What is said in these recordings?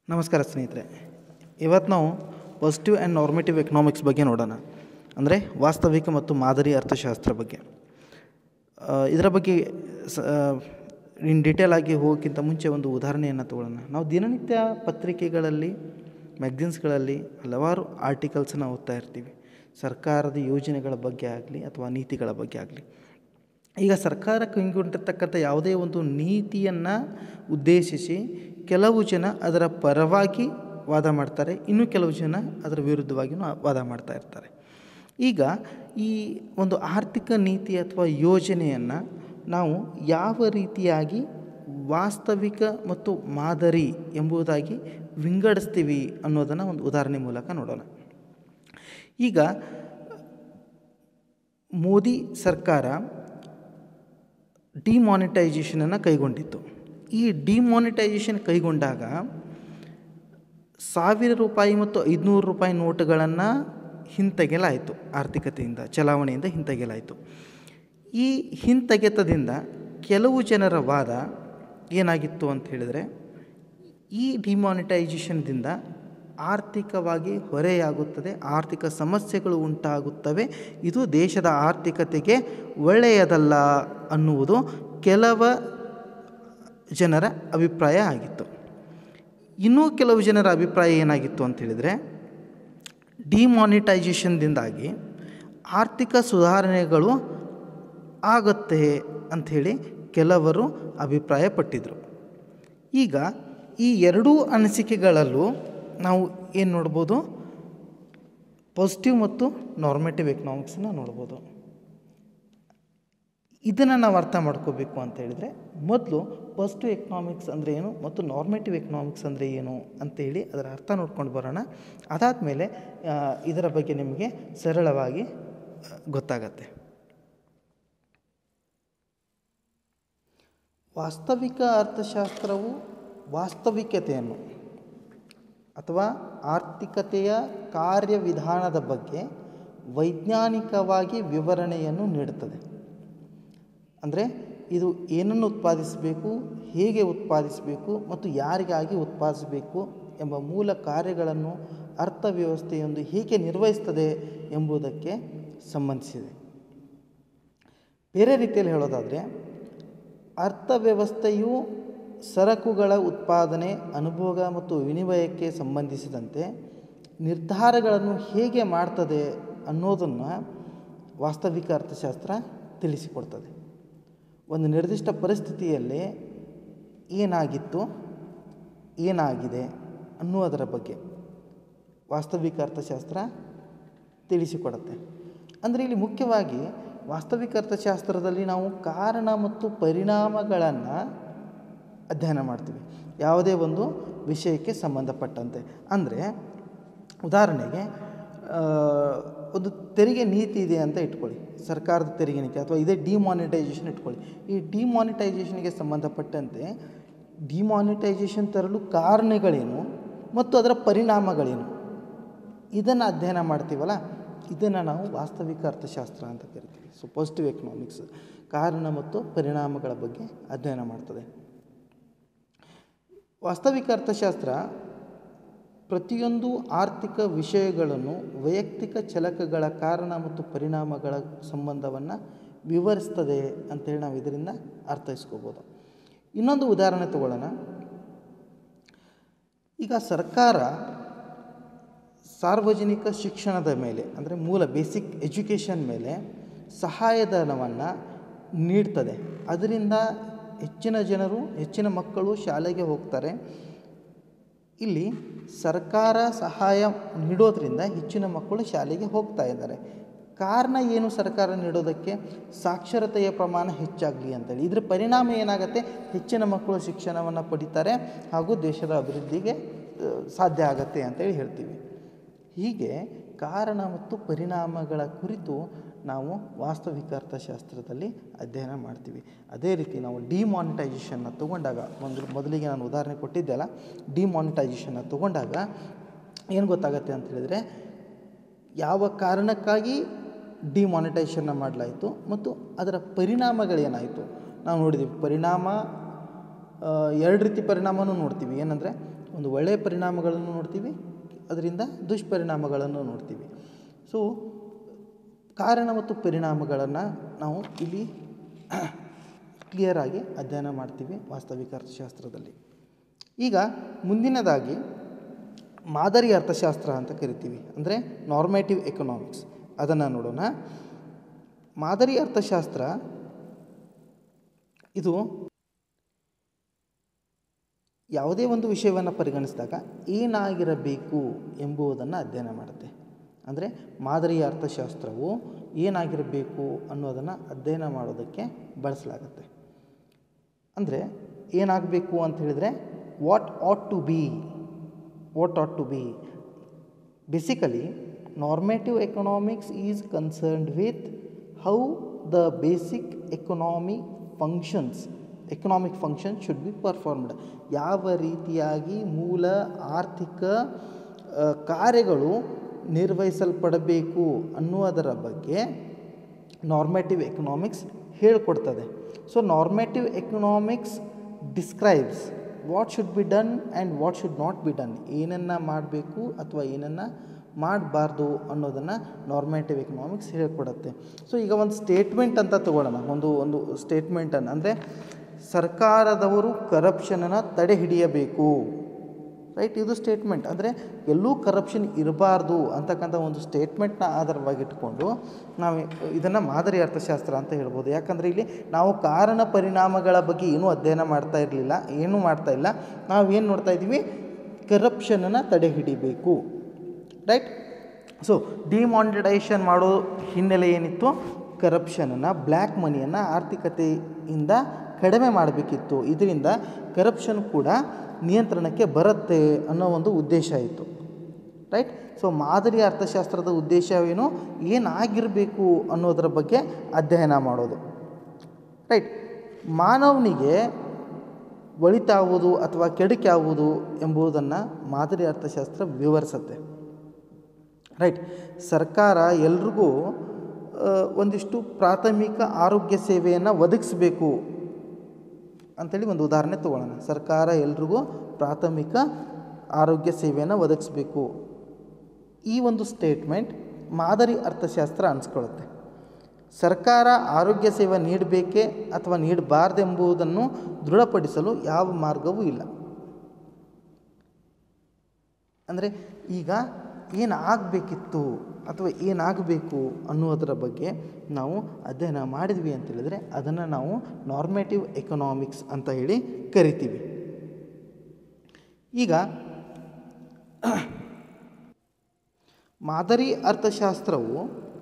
ನಮಸ್ಕಾರ ಸ್ನೇಹಿತರೆ ಇವತ್ತು ನಾವು ಪಾಸಿಟಿವ್ ಆ್ಯಂಡ್ ನಾರ್ಮೇಟಿವ್ ಎಕನಾಮಿಕ್ಸ್ ಬಗ್ಗೆ ನೋಡೋಣ ಅಂದರೆ ವಾಸ್ತವಿಕ ಮತ್ತು ಮಾದರಿ ಅರ್ಥಶಾಸ್ತ್ರ ಬಗ್ಗೆ ಆ, ಇದರ ಬಗ್ಗೆ ಸ ಇನ್ ಡೀಟೇಲ್ ಆಗಿ ಹೋಗೋಕ್ಕಿಂತ ಮುಂಚೆ ಒಂದು ಉದಾಹರಣೆಯನ್ನು ತಗೊಳ್ಳೋಣ ನಾವು ದಿನನಿತ್ಯ ಪತ್ರಿಕೆಗಳಲ್ಲಿ ಮ್ಯಾಗ್ಝಿನ್ಸ್ಗಳಲ್ಲಿ ಹಲವಾರು ಆರ್ಟಿಕಲ್ಸನ್ನು ಓದ್ತಾ ಇರ್ತೀವಿ ಸರ್ಕಾರದ ಯೋಜನೆಗಳ ಬಗ್ಗೆ ಆಗಲಿ ಅಥವಾ ನೀತಿಗಳ ಬಗ್ಗೆ ಆಗಲಿ ಈಗ ಸರ್ಕಾರ ಕೈಗೊಂಡಿರ್ತಕ್ಕಂಥ ಯಾವುದೇ ಒಂದು ನೀತಿಯನ್ನು ಉದ್ದೇಶಿಸಿ ಕೆಲವು ಜನ ಅದರ ಪರವಾಗಿ ವಾದ ಮಾಡ್ತಾರೆ ಇನ್ನು ಕೆಲವು ಜನ ಅದರ ವಿರುದ್ಧವಾಗಿಯೂ ವಾದ ಮಾಡ್ತಾ ಇರ್ತಾರೆ ಈಗ ಈ ಒಂದು ಆರ್ಥಿಕ ನೀತಿ ಅಥವಾ ಯೋಜನೆಯನ್ನು ನಾವು ಯಾವ ರೀತಿಯಾಗಿ ವಾಸ್ತವಿಕ ಮತ್ತು ಮಾದರಿ ಎಂಬುದಾಗಿ ವಿಂಗಡಿಸ್ತೀವಿ ಅನ್ನೋದನ್ನು ಒಂದು ಉದಾಹರಣೆ ಮೂಲಕ ನೋಡೋಣ ಈಗ ಮೋದಿ ಸರ್ಕಾರ ಡಿಮಾನಿಟೈಸೇಷನನ್ನು ಕೈಗೊಂಡಿತ್ತು ಈ ಡಿಮಾನಿಟೈಸೇಷನ್ ಕೈಗೊಂಡಾಗ ಸಾವಿರ ರೂಪಾಯಿ ಮತ್ತು ಐದುನೂರು ರೂಪಾಯಿ ನೋಟುಗಳನ್ನು ಹಿಂತೆಗೆಲಾಯಿತು ಆರ್ಥಿಕತೆಯಿಂದ ಚಲಾವಣೆಯಿಂದ ಹಿಂತೆಗೆಲಾಯಿತು ಈ ಹಿಂತೆಗೆತದಿಂದ ಕೆಲವು ಜನರ ವಾದ ಏನಾಗಿತ್ತು ಅಂತ ಹೇಳಿದರೆ ಈ ಡಿಮಾನಿಟೈಸೇಷನ್ದಿಂದ ಆರ್ಥಿಕವಾಗಿ ಹೊರೆಯಾಗುತ್ತದೆ ಆರ್ಥಿಕ ಸಮಸ್ಯೆಗಳು ಉಂಟಾಗುತ್ತವೆ ಇದು ದೇಶದ ಆರ್ಥಿಕತೆಗೆ ಒಳ್ಳೆಯದಲ್ಲ ಅನ್ನುವುದು ಕೆಲವ ಜನರ ಅಭಿಪ್ರಾಯ ಆಗಿತ್ತು ಇನ್ನೂ ಕೆಲವು ಜನರ ಅಭಿಪ್ರಾಯ ಏನಾಗಿತ್ತು ಅಂತ ಹೇಳಿದರೆ ಡಿಮಾನಿಟೈಸೇಷನ್ದಿಂದಾಗಿ ಆರ್ಥಿಕ ಸುಧಾರಣೆಗಳು ಆಗುತ್ತೆ ಅಂಥೇಳಿ ಕೆಲವರು ಅಭಿಪ್ರಾಯಪಟ್ಟಿದ್ದರು ಈಗ ಈ ಎರಡೂ ಅನಿಸಿಕೆಗಳಲ್ಲೂ ನಾವು ಏನು ನೋಡ್ಬೋದು ಪಾಸಿಟಿವ್ ಮತ್ತು ನಾರ್ಮೇಟಿವ್ ಎಕನಾಮಿಕ್ಸನ್ನ ನೋಡ್ಬೋದು ಇದನ್ನು ನಾವು ಅರ್ಥ ಮಾಡ್ಕೋಬೇಕು ಅಂತ ಹೇಳಿದರೆ ಮೊದಲು ಪಾಸಿಟಿವ್ ಎಕನಾಮಿಕ್ಸ್ ಅಂದರೆ ಏನು ಮತ್ತು ನಾರ್ಮೇಟಿವ್ ಎಕನಾಮಿಕ್ಸ್ ಅಂದರೆ ಏನು ಅಂತೇಳಿ ಅದರ ಅರ್ಥ ನೋಡ್ಕೊಂಡು ಬರೋಣ ಅದಾದಮೇಲೆ ಇದರ ಬಗ್ಗೆ ನಿಮಗೆ ಸರಳವಾಗಿ ಆ, ಗೊತ್ತಾಗತ್ತೆ ವಾಸ್ತವಿಕ ಅರ್ಥಶಾಸ್ತ್ರವು ವಾಸ್ತವಿಕತೆಯನ್ನು ಅಥವಾ ಆರ್ಥಿಕತೆಯ ಕಾರ್ಯವಿಧಾನದ ಬಗ್ಗೆ ವೈಜ್ಞಾನಿಕವಾಗಿ ವಿವರಣೆಯನ್ನು ನೀಡುತ್ತದೆ ಅಂದರೆ ಇದು ಏನನ್ನು ಉತ್ಪಾದಿಸಬೇಕು ಹೇಗೆ ಉತ್ಪಾದಿಸಬೇಕು ಮತ್ತು ಯಾರಿಗಾಗಿ ಉತ್ಪಾದಿಸಬೇಕು ಎಂಬ ಮೂಲ ಕಾರ್ಯಗಳನ್ನು ಅರ್ಥವ್ಯವಸ್ಥೆಯೊಂದು ಹೇಗೆ ನಿರ್ವಹಿಸ್ತದೆ ಎಂಬುದಕ್ಕೆ ಸಂಬಂಧಿಸಿದೆ ಬೇರೆ ರೀತಿಯಲ್ಲಿ ಹೇಳೋದಾದರೆ ಅರ್ಥವ್ಯವಸ್ಥೆಯು ಸರಕುಗಳ ಉತ್ಪಾದನೆ ಅನುಭೋಗ ಮತ್ತು ವಿನಿಮಯಕ್ಕೆ ಸಂಬಂಧಿಸಿದಂತೆ ನಿರ್ಧಾರಗಳನ್ನು ಹೇಗೆ ಮಾಡ್ತದೆ ಅನ್ನೋದನ್ನು ವಾಸ್ತವಿಕ ಅರ್ಥಶಾಸ್ತ್ರ ತಿಳಿಸಿಕೊಡ್ತದೆ ಒಂದು ನಿರ್ದಿಷ್ಟ ಪರಿಸ್ಥಿತಿಯಲ್ಲಿ ಏನಾಗಿತ್ತು ಏನಾಗಿದೆ ಅನ್ನುವುದರ ಬಗ್ಗೆ ವಾಸ್ತವಿಕ ಅರ್ಥಶಾಸ್ತ್ರ ತಿಳಿಸಿಕೊಡುತ್ತೆ ಅಂದರೆ ಇಲ್ಲಿ ಮುಖ್ಯವಾಗಿ ವಾಸ್ತವಿಕ ಅರ್ಥಶಾಸ್ತ್ರದಲ್ಲಿ ನಾವು ಕಾರಣ ಮತ್ತು ಪರಿಣಾಮಗಳನ್ನು ಅಧ್ಯಯನ ಮಾಡ್ತೀವಿ ಯಾವುದೇ ಒಂದು ವಿಷಯಕ್ಕೆ ಸಂಬಂಧಪಟ್ಟಂತೆ ಅಂದರೆ ಉದಾಹರಣೆಗೆ ಆ, ಒಂದು ತೆರಿಗೆ ನೀತಿ ಇದೆ ಅಂತ ಇಟ್ಕೊಳ್ಳಿ ಸರ್ಕಾರದ ತೆರಿಗೆ ನೀತಿ ಅಥವಾ ಇದೇ ಡಿಮಾನಿಟೈಸೇಷನ್ ಇಟ್ಕೊಳ್ಳಿ ಈ ಡಿಮಾನಿಟೈಸೇಷನ್ಗೆ ಸಂಬಂಧಪಟ್ಟಂತೆ ಡಿಮಾನಿಟೈಸೇಷನ್ ತರಲು ಕಾರಣಗಳೇನು ಮತ್ತು ಅದರ ಪರಿಣಾಮಗಳೇನು ಇದನ್ನು ಅಧ್ಯಯನ ಮಾಡ್ತೀವಲ್ಲ ಇದನ್ನು ನಾವು ವಾಸ್ತವಿಕ ಅರ್ಥಶಾಸ್ತ್ರ ಅಂತ ಕರಿತೀವಿ ಸೊ ಪಾಸಿಟಿವ್ ಎಕನಾಮಿಕ್ಸ್ ಕಾರಣ ಮತ್ತು ಪರಿಣಾಮಗಳ ಬಗ್ಗೆ ಅಧ್ಯಯನ ಮಾಡ್ತದೆ ವಾಸ್ತವಿಕ ಅರ್ಥಶಾಸ್ತ್ರ ಪ್ರತಿಯೊಂದು ಆರ್ಥಿಕ ವಿಷಯಗಳನ್ನು ವೈಯಕ್ತಿಕ ಚಲಕಗಳ ಕಾರಣ ಮತ್ತು ಪರಿಣಾಮಗಳ ಸಂಬಂಧವನ್ನು ವಿವರಿಸ್ತದೆ ಅಂತೇಳಿ ನಾವು ಇದರಿಂದ ಅರ್ಥೈಸ್ಕೋಬೋದು ಇನ್ನೊಂದು ಉದಾಹರಣೆ ತಗೊಳ್ಳೋಣ ಈಗ ಸರ್ಕಾರ ಸಾರ್ವಜನಿಕ ಶಿಕ್ಷಣದ ಮೇಲೆ ಅಂದರೆ ಮೂಲ ಬೇಸಿಕ್ ಎಜುಕೇಷನ್ ಮೇಲೆ ಸಹಾಯಧನವನ್ನು ನೀಡ್ತದೆ ಅದರಿಂದ ಹೆಚ್ಚಿನ ಜನರು ಹೆಚ್ಚಿನ ಮಕ್ಕಳು ಶಾಲೆಗೆ ಹೋಗ್ತಾರೆ ಇಲ್ಲಿ ಸರ್ಕಾರ ಸಹಾಯ ನೀಡೋದ್ರಿಂದ ಹೆಚ್ಚಿನ ಮಕ್ಕಳು ಶಾಲೆಗೆ ಹೋಗ್ತಾ ಇದ್ದಾರೆ ಕಾರಣ ಏನು ಸರ್ಕಾರ ನೀಡೋದಕ್ಕೆ ಸಾಕ್ಷರತೆಯ ಪ್ರಮಾಣ ಹೆಚ್ಚಾಗಲಿ ಅಂತೇಳಿ ಇದ್ರ ಪರಿಣಾಮ ಏನಾಗುತ್ತೆ ಹೆಚ್ಚಿನ ಮಕ್ಕಳು ಶಿಕ್ಷಣವನ್ನು ಪಡಿತಾರೆ ಹಾಗೂ ದೇಶದ ಅಭಿವೃದ್ಧಿಗೆ ಆ, ಸಾಧ್ಯ ಆಗತ್ತೆ ಅಂತೇಳಿ ಹೇಳ್ತೀವಿ ಹೀಗೆ ಕಾರಣ ಮತ್ತು ಪರಿಣಾಮಗಳ ಕುರಿತು ನಾವು ವಾಸ್ತವಿಕ ಅರ್ಥಶಾಸ್ತ್ರದಲ್ಲಿ ಅಧ್ಯಯನ ಮಾಡ್ತೀವಿ ಅದೇ ರೀತಿ ನಾವು ಡಿಮಾನಿಟೈಸೇಷನ್ನ ತಗೊಂಡಾಗ ಒಂದು ಮೊದಲಿಗೆ ನಾನು ಉದಾಹರಣೆ ಕೊಟ್ಟಿದ್ದೆ ಅಲ್ಲ ಡಿಮಾನಿಟೈಸೇಷನ್ನ ತಗೊಂಡಾಗ ಏನು ಗೊತ್ತಾಗತ್ತೆ ಅಂತ ಹೇಳಿದರೆ ಯಾವ ಕಾರಣಕ್ಕಾಗಿ ಡಿಮಾನಿಟೈಸೇಷನ್ನ ಮಾಡಲಾಯಿತು ಮತ್ತು ಅದರ ಪರಿಣಾಮಗಳೇನಾಯಿತು ನಾವು ನೋಡಿದ್ದೀವಿ ಪರಿಣಾಮ ಆ, ಎರಡು ರೀತಿ ಪರಿಣಾಮನೂ ನೋಡ್ತೀವಿ ಏನಂದರೆ ಒಂದು ಒಳ್ಳೆಯ ಪರಿಣಾಮಗಳನ್ನು ನೋಡ್ತೀವಿ ಅದರಿಂದ ದುಷ್ಪರಿಣಾಮಗಳನ್ನು ನೋಡ್ತೀವಿ ಸೊ ಕಾರಣ ಮತ್ತು ಪರಿಣಾಮಗಳನ್ನು ನಾವು ಇಲ್ಲಿ ಕ್ಲಿಯರಾಗಿ ಅಧ್ಯಯನ ಮಾಡ್ತೀವಿ ವಾಸ್ತವಿಕ ಅರ್ಥಶಾಸ್ತ್ರದಲ್ಲಿ ಈಗ ಮುಂದಿನದಾಗಿ ಮಾದರಿ ಅರ್ಥಶಾಸ್ತ್ರ ಅಂತ ಕರಿತೀವಿ ಅಂದರೆ ನಾರ್ಮೇಟಿವ್ ಎಕನಾಮಿಕ್ಸ್ ಅದನ್ನು ನೋಡೋಣ ಮಾದರಿ ಅರ್ಥಶಾಸ್ತ್ರ ಇದು ಯಾವುದೇ ಒಂದು ವಿಷಯವನ್ನು ಪರಿಗಣಿಸಿದಾಗ ಏನಾಗಿರಬೇಕು ಎಂಬುದನ್ನು ಅಧ್ಯಯನ ಮಾಡುತ್ತೆ ಅಂದರೆ ಮಾದರಿಯ ಅರ್ಥಶಾಸ್ತ್ರವು ಏನಾಗಿರಬೇಕು ಅನ್ನೋದನ್ನು ಅಧ್ಯಯನ ಮಾಡೋದಕ್ಕೆ ಬಳಸಲಾಗುತ್ತೆ ಅಂದರೆ ಏನಾಗಬೇಕು ಅಂತ ಹೇಳಿದರೆ what ought to be what ought to be basically normative economics is concerned with how the basic economy functions economic function should be performed ಯಾವ ರೀತಿಯಾಗಿ ಮೂಲ ಆರ್ಥಿಕ ಆ, ಕಾರ್ಯಗಳು ನಿರ್ವಹಿಸಲ್ಪಡಬೇಕು ಅನ್ನುವುದರ ಬಗ್ಗೆ ನಾರ್ಮೇಟಿವ್ ಎಕನಾಮಿಕ್ಸ್ ಹೇಳ್ಕೊಡ್ತದೆ so normative economics describes what should be done and what should not be done ಏನನ್ನು ಮಾಡಬೇಕು ಅಥವಾ ಏನನ್ನು ಮಾಡಬಾರ್ದು ಅನ್ನೋದನ್ನು ನಾರ್ಮೇಟಿವ್ ಎಕನಾಮಿಕ್ಸ್ ಹೇಳ್ಕೊಡುತ್ತೆ ಸೊ ಈಗ ಒಂದು ಸ್ಟೇಟ್ಮೆಂಟ್ ಅಂತ ತಗೊಳ್ಳೋಣ ಒಂದು ಒಂದು ಸ್ಟೇಟ್ಮೆಂಟನ್ನು ಅಂದರೆ ಸರ್ಕಾರದವರು ಕರಪ್ಷನನ್ನು ತಡೆ ಹಿಡಿಯಬೇಕು ರೈಟ್ ಇದು ಸ್ಟೇಟ್ಮೆಂಟ್ ಅಂದರೆ ಎಲ್ಲೂ ಕರಪ್ಷನ್ ಇರಬಾರ್ದು ಅಂತಕ್ಕಂಥ ಒಂದು ಸ್ಟೇಟ್ಮೆಂಟ್ನ ಆಧಾರವಾಗಿಟ್ಕೊಂಡು ನಾವು ಇದನ್ನು ಮಾದರಿ ಅರ್ಥಶಾಸ್ತ್ರ ಅಂತ ಹೇಳ್ಬೋದು ಯಾಕಂದರೆ ಇಲ್ಲಿ ನಾವು ಕಾರಣ ಪರಿಣಾಮಗಳ ಬಗ್ಗೆ ಏನೂ ಅಧ್ಯಯನ ಮಾಡ್ತಾ ಇರಲಿಲ್ಲ ಏನೂ ಮಾಡ್ತಾ ಇಲ್ಲ ನಾವು ಏನು ನೋಡ್ತಾ ಇದ್ದೀವಿ ಕರಪ್ಷನನ್ನು ತಡೆ ಹಿಡಿಬೇಕು ರೈಟ್ ಸೊ ಡಿಮಾನಿಟೈಸೇಷನ್ ಮಾಡೋ ಹಿನ್ನೆಲೆ ಏನಿತ್ತು ಕರಪ್ಷನನ್ನು ಬ್ಲ್ಯಾಕ್ ಮನಿಯನ್ನು ಆರ್ಥಿಕತೆಯಿಂದ ಕಡಿಮೆ ಮಾಡಬೇಕಿತ್ತು ಇದರಿಂದ ಕರಪ್ಷನ್ ಕೂಡ ನಿಯಂತ್ರಣಕ್ಕೆ ಬರುತ್ತೆ ಅನ್ನೋ ಒಂದು ಉದ್ದೇಶ ಇತ್ತು ರೈಟ್ ಸೊ ಮಾದರಿ ಅರ್ಥಶಾಸ್ತ್ರದ ಉದ್ದೇಶವೇನು ಏನಾಗಿರಬೇಕು ಅನ್ನೋದರ ಬಗ್ಗೆ ಅಧ್ಯಯನ ಮಾಡೋದು ರೈಟ್ ಮಾನವನಿಗೆ ಒಳಿತಾವುದು ಅಥವಾ ಕೆಡುಕಾವುದು ಎಂಬುದನ್ನು ಮಾದರಿ ಅರ್ಥಶಾಸ್ತ್ರ ವಿವರಿಸುತ್ತೆ ರೈಟ್ ಸರ್ಕಾರ ಎಲ್ರಿಗೂ ಆ, ಒಂದಿಷ್ಟು ಪ್ರಾಥಮಿಕ ಆರೋಗ್ಯ ಸೇವೆಯನ್ನು ಒದಗಿಸಬೇಕು ಅಂಥೇಳಿ ಒಂದು ಉದಾಹರಣೆ ತಗೊಳ್ಳೋಣ ಸರ್ಕಾರ ಎಲ್ರಿಗೂ ಪ್ರಾಥಮಿಕ ಆರೋಗ್ಯ ಸೇವೆಯನ್ನು ಒದಗಿಸಬೇಕು ಈ ಒಂದು ಸ್ಟೇಟ್ಮೆಂಟ್ ಮಾದರಿ ಅರ್ಥಶಾಸ್ತ್ರ ಅನಿಸ್ಕೊಳ್ಳುತ್ತೆ ಸರ್ಕಾರ ಆರೋಗ್ಯ ಸೇವೆ ನೀಡಬೇಕೇ ಅಥವಾ ನೀಡಬಾರ್ದೆಂಬುದನ್ನು ದೃಢಪಡಿಸಲು ಯಾವ ಮಾರ್ಗವೂ ಇಲ್ಲ ಅಂದರೆ ಈಗ ಏನಾಗಬೇಕಿತ್ತು ಅಥವಾ ಏನಾಗಬೇಕು ಅನ್ನೋದರ ಬಗ್ಗೆ ನಾವು ಅಧ್ಯಯನ ಮಾಡಿದ್ವಿ ಅಂತ ಹೇಳಿದರೆ ಅದನ್ನು ನಾವು ನಾರ್ಮೇಟಿವ್ ಎಕನಾಮಿಕ್ಸ್ ಅಂತ ಹೇಳಿ ಕರಿತೀವಿ ಈಗ ಮಾದರಿ ಅರ್ಥಶಾಸ್ತ್ರವು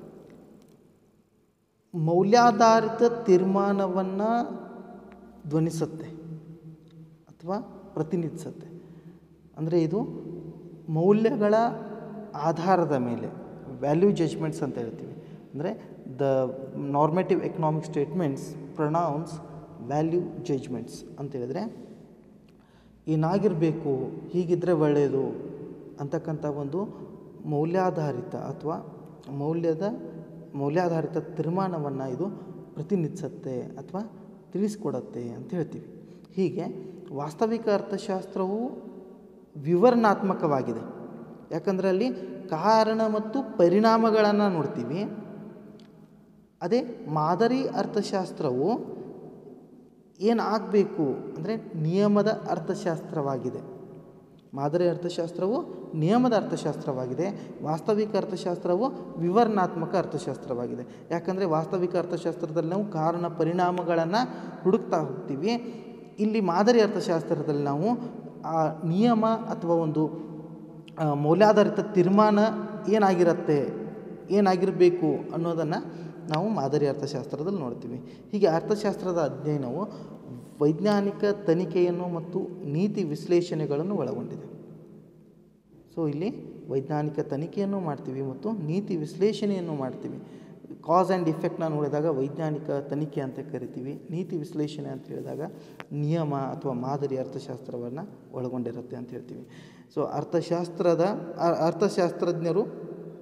ಮೌಲ್ಯಾಧಾರಿತ ತೀರ್ಮಾನವನ್ನು ಧ್ವನಿಸುತ್ತೆ ಅಥವಾ ಪ್ರತಿನಿಧಿಸುತ್ತೆ ಅಂದರೆ ಇದು ಮೌಲ್ಯಗಳ ಆಧಾರದ ಮೇಲೆ ವ್ಯಾಲ್ಯೂ ಜಜ್ಮೆಂಟ್ಸ್ ಅಂತ ಹೇಳ್ತೀವಿ ಅಂದರೆ the normative economic statements pronounce value judgments ಅಂತ ಹೇಳಿದ್ರೆ ಏನಾಗಿರಬೇಕು ಹೀಗಿದ್ದರೆ ಒಳ್ಳೆಯದು ಅಂತಕ್ಕಂಥ ಒಂದು ಮೌಲ್ಯಾಧಾರಿತ ಅಥವಾ ಮೌಲ್ಯದ ಮೌಲ್ಯಾಧಾರಿತ ತೀರ್ಮಾನವನ್ನು ಇದು ಪ್ರತಿನಿಧಿಸುತ್ತೆ ಅಥವಾ ತಿಳಿಸ್ಕೊಡತ್ತೆ ಅಂತ ಹೇಳ್ತೀವಿ ಹೀಗೆ ವಾಸ್ತವಿಕ ಅರ್ಥಶಾಸ್ತ್ರವು ವಿವರಣಾತ್ಮಕವಾಗಿದೆ ಯಾಕಂದರೆ ಅಲ್ಲಿ ಕಾರಣ ಮತ್ತು ಪರಿಣಾಮಗಳನ್ನು ನೋಡ್ತೀವಿ ಅದೇ ಮಾದರಿ ಅರ್ಥಶಾಸ್ತ್ರವು ಏನಾಗಬೇಕು ಅಂದರೆ ನಿಯಮದ ಅರ್ಥಶಾಸ್ತ್ರವಾಗಿದೆ ಮಾದರಿ ಅರ್ಥಶಾಸ್ತ್ರವು ನಿಯಮದ ಅರ್ಥಶಾಸ್ತ್ರವಾಗಿದೆ ವಾಸ್ತವಿಕ ಅರ್ಥಶಾಸ್ತ್ರವು ವಿವರಣಾತ್ಮಕ ಅರ್ಥಶಾಸ್ತ್ರವಾಗಿದೆ ಯಾಕಂದರೆ ವಾಸ್ತವಿಕ ಅರ್ಥಶಾಸ್ತ್ರದಲ್ಲಿ ನಾವು ಕಾರಣ ಪರಿಣಾಮಗಳನ್ನು ಹುಡುಕ್ತಾ ಹೋಗ್ತೀವಿ ಇಲ್ಲಿ ಮಾದರಿ ಅರ್ಥಶಾಸ್ತ್ರದಲ್ಲಿ ನಾವು ಆ ನಿಯಮ ಅಥವಾ ಒಂದು ಆ, ಮೌಲ್ಯಾಧಾರಿತ ತೀರ್ಮಾನ ಏನಾಗಿರುತ್ತೆ ಏನಾಗಿರಬೇಕು ಅನ್ನೋದನ್ನು ನಾವು ಮಾದರಿ ಅರ್ಥಶಾಸ್ತ್ರದಲ್ಲಿ ನೋಡ್ತೀವಿ ಹೀಗೆ ಅರ್ಥಶಾಸ್ತ್ರದ ಅಧ್ಯಯನವು ವೈಜ್ಞಾನಿಕ ತನಿಖೆಯನ್ನು ಮತ್ತು ನೀತಿ ವಿಶ್ಲೇಷಣೆಗಳನ್ನು ಒಳಗೊಂಡಿದೆ ಸೊ ಇಲ್ಲಿ ವೈಜ್ಞಾನಿಕ ತನಿಖೆಯನ್ನು ಮಾಡ್ತೀವಿ ಮತ್ತು ನೀತಿ ವಿಶ್ಲೇಷಣೆಯನ್ನು ಮಾಡ್ತೀವಿ ಕಾಸ್ ಆ್ಯಂಡ್ ಇಫೆಕ್ಟ್ನ ನೋಡಿದಾಗ ವೈಜ್ಞಾನಿಕ ತನಿಖೆ ಅಂತ ಕರಿತೀವಿ ನೀತಿ ವಿಶ್ಲೇಷಣೆ ಅಂತ ಹೇಳಿದಾಗ ನಿಯಮ ಅಥವಾ ಮಾದರಿ ಅರ್ಥಶಾಸ್ತ್ರವನ್ನು ಒಳಗೊಂಡಿರುತ್ತೆ ಅಂತ ಹೇಳ್ತೀವಿ ಸೊ ಅರ್ಥಶಾಸ್ತ್ರದ ಅ- ಅರ್ಥಶಾಸ್ತ್ರಜ್ಞರು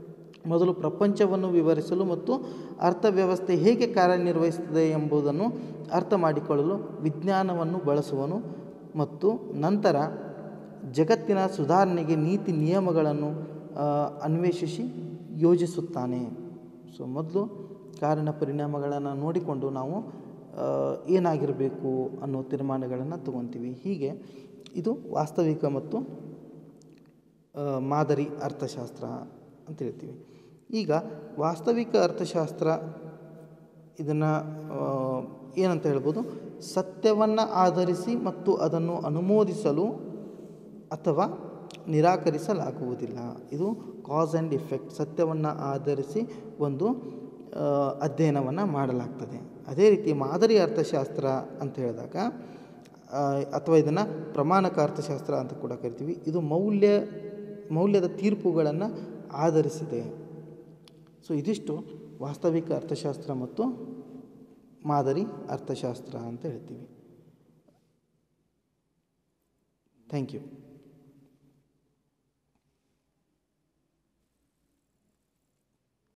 ಮೊದಲು ಪ್ರಪಂಚವನ್ನು ವಿವರಿಸಲು ಮತ್ತು ಅರ್ಥವ್ಯವಸ್ಥೆ ಹೇಗೆ ಕಾರ್ಯನಿರ್ವಹಿಸುತ್ತದೆ ಎಂಬುದನ್ನು ಅರ್ಥ ಮಾಡಿಕೊಳ್ಳಲು ವಿಜ್ಞಾನವನ್ನು ಬಳಸುವನು ಮತ್ತು ನಂತರ ಜಗತ್ತಿನ ಸುಧಾರಣೆಗೆ ನೀತಿ ನಿಯಮಗಳನ್ನು ಆ, ಅನ್ವೇಷಿಸಿ ಯೋಜಿಸುತ್ತಾನೆ ಸೊ ಮೊದಲು ಕಾರಣ ಪರಿಣಾಮಗಳನ್ನು ನೋಡಿಕೊಂಡು ನಾವು ಆ, ಏನಾಗಿರಬೇಕು ಅನ್ನೋ ತೀರ್ಮಾನಗಳನ್ನು ತಗೊತೀವಿ ಹೀಗೆ ಇದು ವಾಸ್ತವಿಕ ಮತ್ತು ಆ, ಮಾದರಿ ಅರ್ಥಶಾಸ್ತ್ರ ಅಂತ ಹೇಳ್ತೀವಿ ಈಗ ವಾಸ್ತವಿಕ ಅರ್ಥಶಾಸ್ತ್ರ ಇದನ್ನು ಏನಂತ ಹೇಳ್ಬೋದು ಸತ್ಯವನ್ನು ಆಧರಿಸಿ ಮತ್ತು ಅದನ್ನು ಅನುಮೋದಿಸಲು ಅಥವಾ ನಿರಾಕರಿಸಲಾಗುವುದಿಲ್ಲ ಇದು ಕಾಸ್ ಆ್ಯಂಡ್ ಇಫೆಕ್ಟ್ ಸತ್ಯವನ್ನು ಆಧರಿಸಿ ಒಂದು ಅಧ್ಯಯನವನ್ನು ಮಾಡಲಾಗ್ತದೆ ಅದೇ ರೀತಿ ಮಾದರಿ ಅರ್ಥಶಾಸ್ತ್ರ ಅಂತ ಹೇಳಿದಾಗ ಆ, ಅಥವಾ ಇದನ್ನು ಪ್ರಮಾಣಕ ಅರ್ಥಶಾಸ್ತ್ರ ಅಂತ ಕೂಡ ಕರಿತೀವಿ ಇದು ಮೌಲ್ಯ ಮೌಲ್ಯದ ತೀರ್ಪುಗಳನ್ನು ಆಧರಿಸಿದೆ ಸೊ ಇದಿಷ್ಟು ವಾಸ್ತವಿಕ ಅರ್ಥಶಾಸ್ತ್ರ ಮತ್ತು ಮಾದರಿ ಅರ್ಥಶಾಸ್ತ್ರ ಅಂತ ಹೇಳ್ತೀವಿ ಥ್ಯಾಂಕ್ ಯು